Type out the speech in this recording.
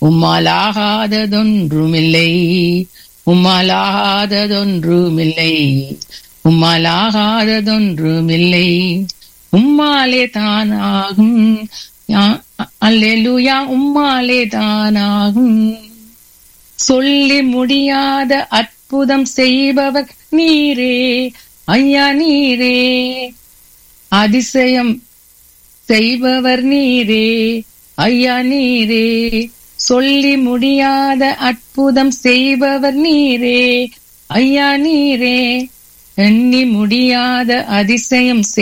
உம்மாலாகாததொன்றுமில்லை உம்மாலாகாததொன்றுமில்லை உம்மாலாகாததொன்றுமில்லை உம்மாலே தானாகும் அல்லேலூயா உம்மாலே தானாகும் சொல்லி முடியாத அற்புதம் செய்பவர் நீரே ஐயா நீரே அதிசயம் செய்பவர் நீரே ஐயா நீரே சொல்லி முடியாத அற்புதம் செய்பவர் நீரே ஐயா நீரே எண்ணி முடியாத அதிசயம்